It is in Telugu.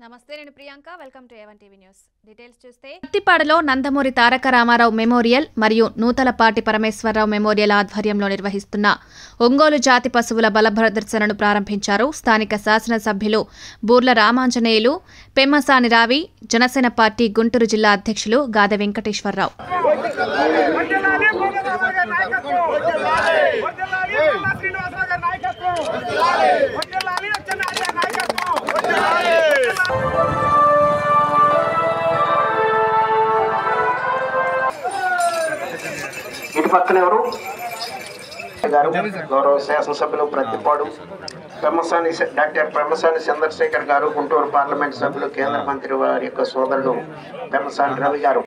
నమస్తే నేను Priyanka welcome to A one TV news details చూస్తే పత్తిపాడులో నందమూరి తారక రామారావు మెమోరియల్ మరియు నూతలపాటి పరమేశ్వరరావు మెమోరియల్ ఆధ్వర్యంలో నిర్వహిస్తున్న ఒంగోలు జాతి పశువుల బల ప్రదర్శనను ప్రారంభించారు స్థానిక శాసనసభ్యులు బూర్ల రామాంజనేయులు పెమ్మసాని రావి జనసేన పార్టీ గుంటూరు జిల్లా అధ్యక్షులు గాద వెంకటేశ్వరరావు వర్ధిల్లాలి భోగరావు గారి నాయకత్వం వర్ధిల్లాలి పల్లా శ్రీనివాసరావు గారి నాయకత్వం వర్ధిల్లాలి అచ్చెన్నాయుడు గారి నాయకత్వం వర్ధిల్లాలి ఇటు పక్కన ఎవరు గారు గౌరవ శాసనసభ్యులు ప్రతిపాడు పెమ్మసాని డాక్టర్ పెమ్మసాని చంద్రశేఖర్ గారు గుంటూరు పార్లమెంట్ సభ్యులు కేంద్ర మంత్రి వారి యొక్క సోదరుడు పెమ్మసాని రవి గారు